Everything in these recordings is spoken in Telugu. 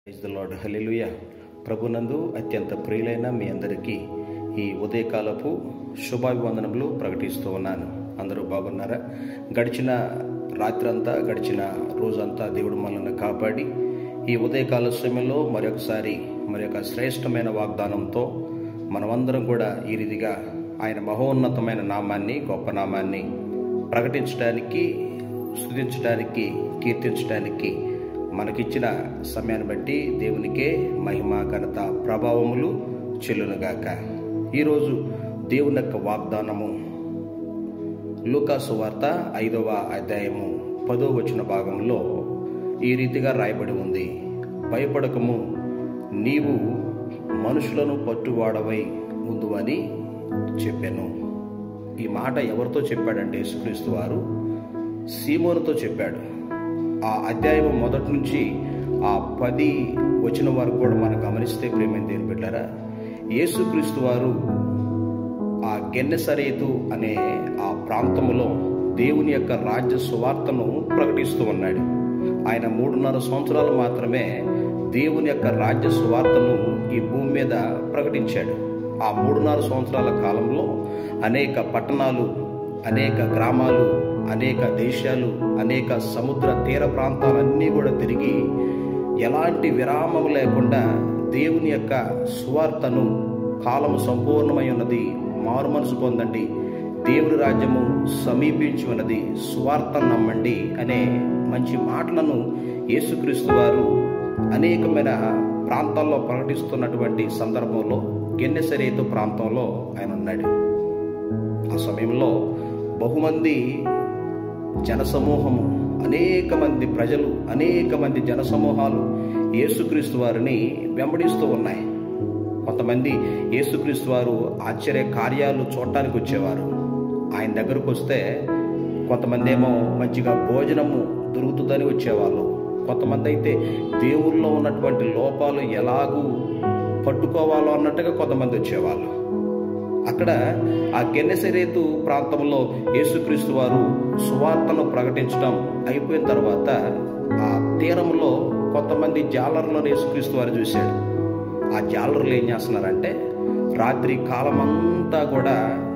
ప్రైజ్ ద లార్డ్ హల్లెలూయా ప్రభునందు అత్యంత ప్రియులైన మీ అందరికీ ఈ ఉదయకాలపు శుభాభివందనములు ప్రకటిస్తూ ఉన్నాను అందరూ బాగున్నారా గడిచిన రాత్రంతా గడిచిన రోజంతా దేవుడు మనల్ని కాపాడి ఈ ఉదయకాల సమయంలో మరొకసారి మరి యొక్క శ్రేష్టమైన వాగ్దానంతో మనమందరం కూడా ఈ రీతిగా ఆయన మహోన్నతమైన నామాన్ని గొప్ప నామాన్ని ప్రకటించడానికి స్థుతించడానికి కీర్తించడానికి మనకిచ్చిన సమయాన్ని బట్టి దేవునికే మహిమ ఘనత ప్రభావములు చెల్లునుగాక ఈరోజు దేవుని యొక్క వాగ్దానము లూకాసు వార్త ఐదవ అధ్యాయము పదో వచన భాగంలో ఈ రీతిగా రాయబడి ఉంది భయపడకము నీవు మనుషులను పట్టువాడవై ఉందు అని చెప్పాను ఈ మాట ఎవరితో చెప్పాడంటే యేసుక్రీస్తు వారు సీమోనుతో చెప్పాడు ఆ అధ్యాయం మొదటి నుంచి ఆ పది వచ్చిన వరకు కూడా మనం గమనిస్తే ప్రేమ దేని బిడ్డారా యేసుక్రీస్తు వారు ఆ గెన్నెసరేతు అనే ఆ ప్రాంతంలో దేవుని యొక్క రాజ్య సువార్తను ప్రకటిస్తూ ఉన్నాడు ఆయన మూడున్నర సంవత్సరాలు మాత్రమే దేవుని యొక్క రాజ్య సువార్తను ఈ భూమి మీద ప్రకటించాడు ఆ మూడున్నర సంవత్సరాల కాలంలో అనేక పట్టణాలు అనేక గ్రామాలు అనేక దేశాలు అనేక సముద్ర తీర ప్రాంతాలన్నీ కూడా తిరిగి ఎలాంటి విరామం లేకుండా దేవుని యొక్క సువార్తను కాలము సంపూర్ణమై ఉన్నది మారు మనసు పొందండి దేవుని రాజ్యము సమీపించి ఉన్నది సువార్త నమ్మండి అనే మంచి మాటలను యేసుక్రీస్తు వారు అనేకమైన ప్రాంతాల్లో ప్రకటిస్తున్నటువంటి సందర్భంలో గెన్నెసరేతు ప్రాంతంలో ఆయన ఉన్నాడు ఆ సమయంలో బహుమంది జనసమూహము అనేక మంది ప్రజలు అనేక మంది జనసమూహాలు యేసుక్రీస్తు వారిని వెంబడిస్తూ ఉన్నాయి కొంతమంది యేసుక్రీస్తు వారు ఆశ్చర్య కార్యాలు చూడటానికి వచ్చేవారు ఆయన దగ్గరకు వస్తే కొంతమంది ఏమో మంచిగా భోజనము దొరుకుతుందని వచ్చేవాళ్ళు కొంతమంది అయితే దేవుల్లో ఉన్నటువంటి లోపాలు ఎలాగూ పట్టుకోవాలో అన్నట్టుగా కొంతమంది వచ్చేవాళ్ళు అక్కడ ఆ గెన్నెసరేతు ప్రాంతంలో యేసుక్రీస్తు వారు సువార్తను ప్రకటించడం అయిపోయిన తర్వాత ఆ తీరంలో కొంతమంది జాలర్లను యేసుక్రీస్తు వారు చూశాడు ఆ జాలర్లు ఏం చేస్తున్నారంటే రాత్రి కాలమంతా కూడా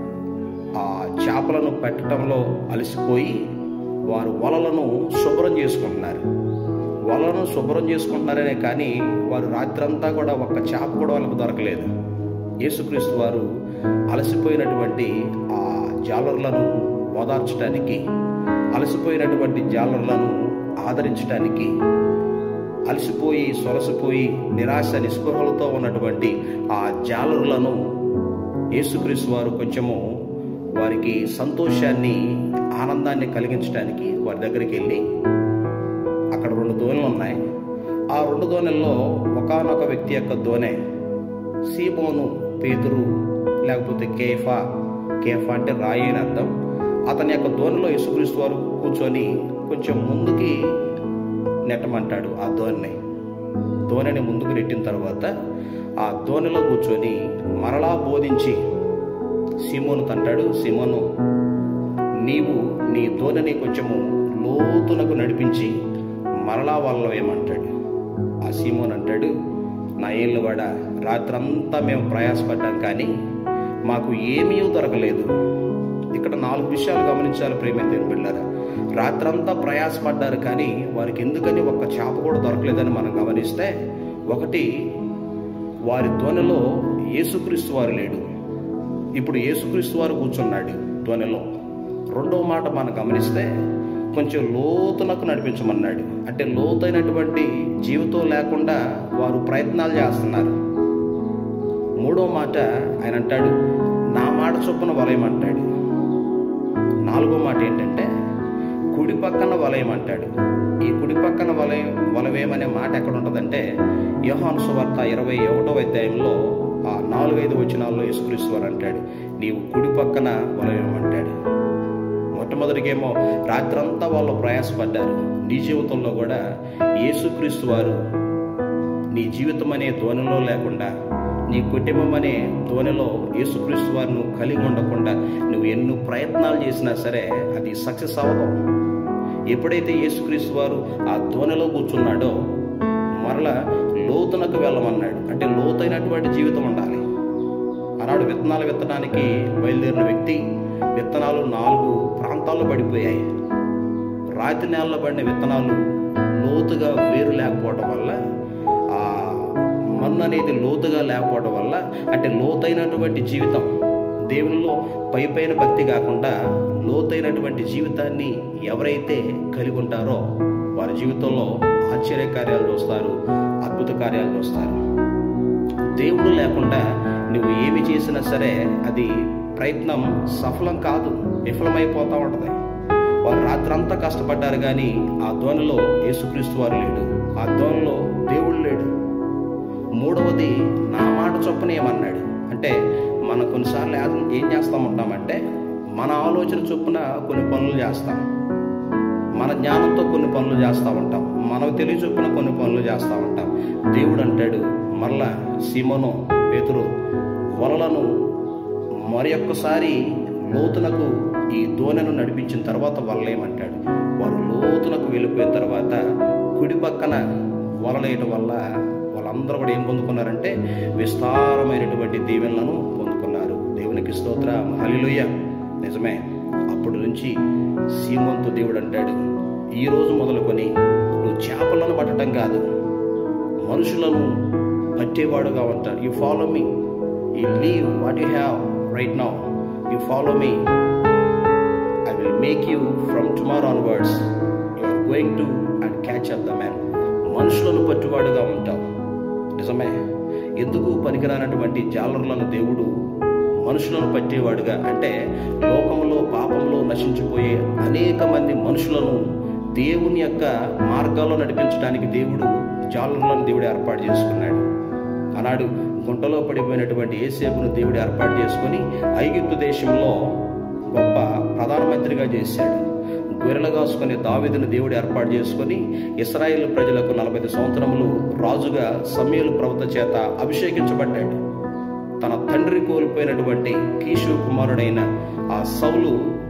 ఆ చేపలను పెట్టడంలో అలసిపోయి వారు వలలను శుభ్రం చేసుకుంటున్నారు వలను శుభ్రం చేసుకుంటున్నారనే కానీ వారు రాత్రంతా కూడా ఒక్క చేప కూడా వాళ్ళకు దొరకలేదు యేసుక్రీస్తు వారు అలసిపోయినటువంటి ఆ జాలర్లను ఓదార్చడానికి అలసిపోయినటువంటి జాలర్లను ఆదరించడానికి అలసిపోయి సొలసిపోయి నిరాశ నిస్పృహలతో ఉన్నటువంటి ఆ జాలరులను యేసుక్రీస్తు వారు కొంచెము వారికి సంతోషాన్ని ఆనందాన్ని కలిగించడానికి వారి దగ్గరికి వెళ్ళి అక్కడ రెండు దోణులు ఉన్నాయి ఆ రెండు దోణెల్లో ఒకనొక వ్యక్తి యొక్క దోణె సీమోను పేతురు లేకపోతే కేఫా కేఫా అంటే రాయి అని అర్థం అతని యొక్క దోణిలో యేసుక్రీస్తు వారు కూర్చొని కొంచెం ముందుకి నెట్టమంటాడు ఆ ధోనిని ధోనిని ముందుకు నెట్టిన తర్వాత ఆ ధోనిలో కూర్చొని మరలా బోధించి సీమోను తంటాడు సీమోను నీవు నీ ధోనిని కొంచెము లోతునకు నడిపించి మరలా వాళ్ళలో ఏమంటాడు ఆ సీమోన్ అంటాడు నా ఏళ్ళువాడ రాత్రంతా మేము ప్రయాసపడ్డాం కానీ మాకు ఏమీ దొరకలేదు ఇక్కడ నాలుగు విషయాలు గమనించాలి ప్రేమ బిళ్ళారా రాత్రంతా ప్రయాసపడ్డారు కానీ వారికి ఎందుకని ఒక్క చేప కూడా దొరకలేదని మనం గమనిస్తే ఒకటి వారి ధ్వనిలో యేసుక్రీస్తు వారు లేడు ఇప్పుడు యేసుక్రీస్తు వారు కూర్చున్నాడు ధ్వనిలో రెండవ మాట మనం గమనిస్తే కొంచెం లోతునకు నడిపించమన్నాడు అంటే లోతైనటువంటి జీవితం లేకుండా వారు ప్రయత్నాలు చేస్తున్నారు మూడో మాట ఆయన అంటాడు నా మాట చొప్పున వలయమంటాడు నాలుగో మాట ఏంటంటే కుడి పక్కన వలయం అంటాడు ఈ కుడి పక్కన వలయం వలవేమనే మాట ఎక్కడ ఉంటుందంటే యోహాను సువార్త ఇరవై ఒకటో అధ్యాయంలో ఆ నాలుగైదు వచనాల్లో యేసుక్రీస్తు వారు అంటాడు నీవు కుడి పక్కన వలయం అంటాడు మొట్టమొదటికేమో రాత్రంతా వాళ్ళు ప్రయాసపడ్డారు నీ జీవితంలో కూడా యేసుక్రీస్తు వారు నీ జీవితం అనే ధ్వనిలో లేకుండా నీ కుటుంబం అనే ధోనిలో యేసుక్రీస్తు వారిని నువ్వు కలిగి ఉండకుండా నువ్వు ఎన్నో ప్రయత్నాలు చేసినా సరే అది సక్సెస్ అవ్వదు ఎప్పుడైతే యేసుక్రీస్తు వారు ఆ ధోనిలో కూర్చున్నాడో మరలా లోతునకు వెళ్ళమన్నాడు అంటే లోతైనటువంటి జీవితం ఉండాలి ఆనాడు విత్తనాలు విత్తడానికి బయలుదేరిన వ్యక్తి విత్తనాలు నాలుగు ప్రాంతాల్లో పడిపోయాయి రాతి నేలలో పడిన విత్తనాలు లోతుగా వేరు లేకపోవడం వల్ల ఆ మన్ను అనేది లోతుగా లేకపోవడం వల్ల అంటే లోతైనటువంటి జీవితం దేవునిలో పై పైన భక్తి కాకుండా లోతైనటువంటి జీవితాన్ని ఎవరైతే కలిగి ఉంటారో వారి జీవితంలో ఆశ్చర్య కార్యాలు చూస్తారు అద్భుత కార్యాలు చూస్తారు దేవుడు లేకుండా నువ్వు ఏమి చేసినా సరే అది ప్రయత్నం సఫలం కాదు విఫలమైపోతూ ఉంటుంది వారు రాత్రంతా కష్టపడ్డారు కానీ ఆ ధ్వనిలో యేసుక్రీస్తు వారు లేడు ఆ ధ్వనిలో దేవుడు లేడు మూడవది నా మాట చొప్పున ఏమన్నాడు అంటే మనం కొన్నిసార్లు ఏ- ఏం చేస్తాం ఉంటామంటే మన ఆలోచన చొప్పున కొన్ని పనులు చేస్తాం మన జ్ఞానంతో కొన్ని పనులు చేస్తూ ఉంటాం మనకు తెలియ చొప్పున కొన్ని పనులు చేస్తూ ఉంటాం దేవుడు అంటాడు మరలా సీమను పేతురు వలలను మరి ఒక్కసారి లోతునకు ఈ దోణను నడిపించిన తర్వాత వలలేమంటాడు వారు లోతునకు వెళ్ళిపోయిన తర్వాత కుడి పక్కన వలలేయటం వల్ల వాళ్ళందరూ కూడా ఏం పొందుకున్నారంటే విస్తారమైనటువంటి దీవెనలను పొందుకున్నారు దేవునికి స్తోత్ర హలిలుయ నిజమే అప్పటి నుంచి సీమంతు దేవుడు అంటాడు ఈ రోజు మొదలుకొని నువ్వు చేపలను పట్టడం కాదు మనుషులను పట్టేవాడుగా ఉంటాడు you follow me you leave what you have right now you follow me I will make you from tomorrow onwards you are going to and catch up the man మనుషులను పట్టువాడుగా ఉంటావు నిజమే ఎందుకు పనికిరానటువంటి జాలరులను దేవుడు మనుషులను పట్టేవాడుగా అంటే లోకంలో పాపంలో నశించిపోయే అనేక మంది మనుషులను దేవుని యొక్క మార్గాల్లో నడిపించడానికి దేవుడు జాలరులను దేవుడు ఏర్పాటు చేసుకున్నాడు ఆనాడు గుంటలో పడిపోయినటువంటి ఏసేపును దేవుడు ఏర్పాటు చేసుకొని ఐగిప్తు దేశంలో గొప్ప ప్రధానమంత్రిగా చేశాడు గొర్రెలు కాసుకునే దావీదును దేవుడు ఏర్పాటు చేసుకొని ఇస్రాయేల్ ప్రజలకు నలభై సంవత్సరములు రాజుగా సమీలు ప్రవత చేత అభిషేకించబడ్డాడు తన తండ్రి కోల్పోయినటువంటి కీషు కుమారుడైన ఆ సౌలు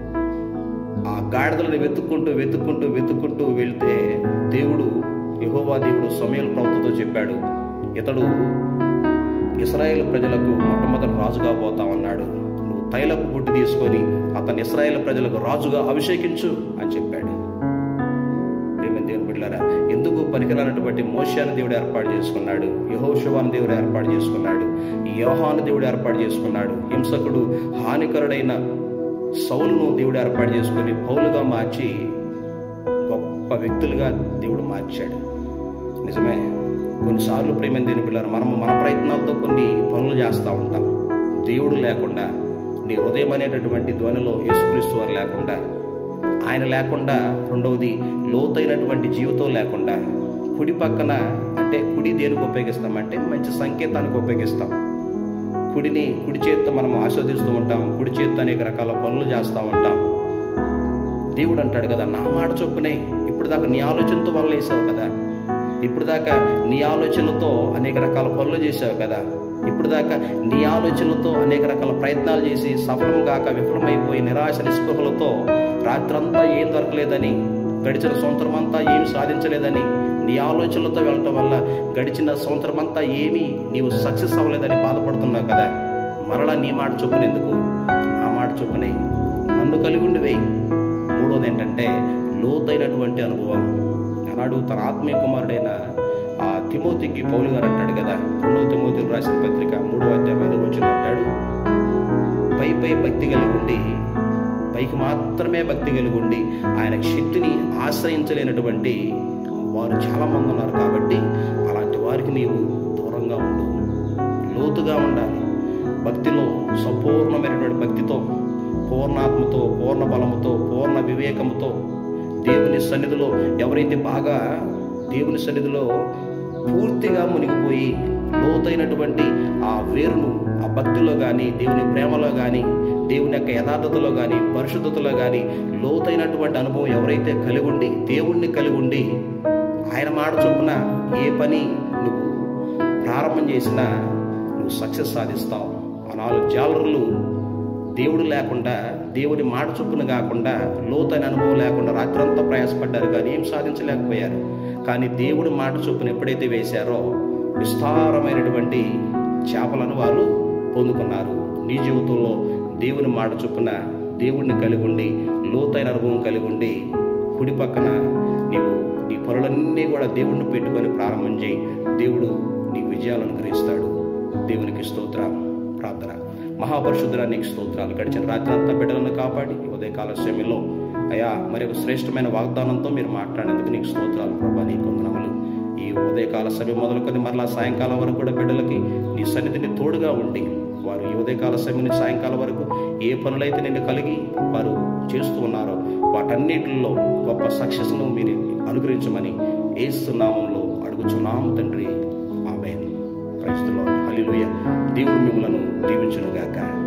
ఆ గాడిదలను వెతుక్కుంటూ వెతుక్కుంటూ వెతుక్కుంటూ వెళ్తే దేవుడు యెహోవా దేవుడు సమయల్ ప్రవక్తతో చెప్పాడు ఇతడు ఇస్రాయేల్ ప్రజలకు మొట్టమొదటి రాజుగా పోతామన్నాడు నువ్వు తైలపు బుట్టి తీసుకొని అతను ఇస్రాయేల్ ప్రజలకు రాజుగా అభిషేకించు అని చెప్పాడు ప్రియమైన దేవుని బిడ్డలారా ఎందుకు పనికిరానటువంటి మోషాను దేవుడు ఏర్పాటు చేసుకున్నాడు యహోషువాను దేవుడు ఏర్పాటు చేసుకున్నాడు యోహాను దేవుడు ఏర్పాటు చేసుకున్నాడు హింసకుడు హానికరుడైన సౌలును దేవుడు ఏర్పాటు చేసుకొని పౌలుగా మార్చి గొప్ప వ్యక్తులుగా దేవుడు మార్చాడు నిజమే కొన్నిసార్లు ప్రేమ దేని పిల్లలు మనము మన ప్రయత్నాలతో కొన్ని పనులు చేస్తూ ఉంటాం దేవుడు లేకుండా నీ హృదయం అనేటటువంటి ధ్వనిలో యేసుక్రీస్తు వారు లేకుండా ఆయన లేకుండా రెండవది లోతైనటువంటి జీవితం లేకుండా కుడి పక్కన అంటే కుడి దేనికి ఉపయోగిస్తామంటే మంచి సంకేతానికి ఉపయోగిస్తాం కుడిని కుడి చేత్తో మనం ఆస్వాదిస్తూ ఉంటాం కుడి చేత్తో అనేక రకాల పనులు చేస్తూ ఉంటాం దేవుడు అంటాడు కదా నా మాట చొప్పునే ఇప్పుడు దాకా నీ ఆలోచనతో వల్ల వేసావు కదా ఇప్పుడు దాకా నీ ఆలోచనలతో అనేక రకాల పనులు చేసావు కదా ఇప్పుడు దాకా నీ ఆలోచనలతో అనేక రకాల ప్రయత్నాలు చేసి సఫలం కాక విఫలమైపోయి నిరాశ నిస్పృహలతో రాత్రంతా ఏం దొరకలేదని గడిచిన సంవత్సరం అంతా ఏమి సాధించలేదని నీ ఆలోచనలతో వెళ్ళటం వల్ల గడిచిన సంవత్సరం అంతా ఏమీ నీవు సక్సెస్ అవ్వలేదని బాధపడుతున్నావు కదా మరలా నీ మాట చొప్పున ఎందుకు నా మాట చొప్పునే నన్ను కలిగి ఉండి వేయి మూడోది ఏంటంటే లోతైనటువంటి అనుభవం ఆనాడు తన ఆత్మీయ కుమారుడైన ఆ తిమోతికి పౌలు గారు అంటాడు కదా రెండవ తిమోతికి రాసిన పత్రిక మూడో అధ్యాయం ఐదు వచ్చిన అంటాడు పై పై భక్తి కలిగి ఉండి పైకి మాత్రమే భక్తి కలిగి ఉండి ఆయన శక్తిని ఆశ్రయించలేనటువంటి వారు చాలా మంది ఉన్నారు కాబట్టి అలాంటి వారికి నీవు దూరంగా ఉండు లోతుగా ఉండాలి భక్తిలో సంపూర్ణమైనటువంటి భక్తితో పూర్ణాత్మతో పూర్ణ బలముతో పూర్ణ వివేకముతో దేవుని సన్నిధిలో ఎవరైతే బాగా దేవుని సన్నిధిలో పూర్తిగా మునిగిపోయి లోతైనటువంటి ఆ వేరును ఆ భక్తిలో కానీ దేవుని ప్రేమలో కానీ దేవుని యొక్క యథార్థతలో కానీ పరిశుద్ధతలో కానీ లోతైనటువంటి అనుభవం ఎవరైతే కలిగి ఉండి దేవుణ్ణి కలిగి ఉండి ఆయన మాట చొప్పున ఏ పని నువ్వు ప్రారంభం చేసినా నువ్వు సక్సెస్ సాధిస్తావు ఆ నాలుగు జాలరులు దేవుడు లేకుండా దేవుని మాట చొప్పున కాకుండా లోతైన అనుభవం లేకుండా రాత్రంతా ప్రయాసపడ్డారు కానీ ఏం సాధించలేకపోయారు కానీ దేవుడి మాట చొప్పున ఎప్పుడైతే వేశారో విస్తారమైనటువంటి చేపలను వాళ్ళు పొందుకున్నారు నీ జీవితంలో దేవుని మాట చొప్పున దేవుడిని కలిగి ఉండి లోతైన అనుభవం కలిగి ఉండి కుడి పక్కన నీవు నీ పనులన్నీ కూడా దేవుడిని పెట్టుకొని ప్రారంభం చేయి దేవుడు నీకు విజయాలను అనుగ్రహిస్తాడు దేవునికి స్తోత్రం ప్రార్థన మహాపరిశుద్ధురా నీకు స్తోత్రాలు గడిచిన రాత్రి అంతా బిడ్డలను కాపాడి ఈ ఉదయకాల సమయంలో అయా మరి ఒక శ్రేష్టమైన వాగ్దానంతో మీరు మాట్లాడేందుకు నీకు స్తోత్రాలు ప్రభా నీకు వందనములు ఈ ఉదయకాల సమయం మొదలుకొని మరలా సాయంకాలం వరకు కూడా బిడ్డలకి నీ సన్నిధిని తోడుగా ఉండి వారు ఈ ఉదయకాల సమయం నుంచి సాయంకాలం వరకు ఏ పనులైతే నిన్ను కలిగి వారు చేస్తూ ఉన్నారో వాటన్నిటిలో గొప్ప సక్సెస్ను మీరు అనుగ్రహించమని ఏస్తున్నామంలో అడుగుచున్నాము తండ్రి ఆమె క్రైస్తులో హలిలుయ దేవుడు మిమ్మలను దీవించునుగాక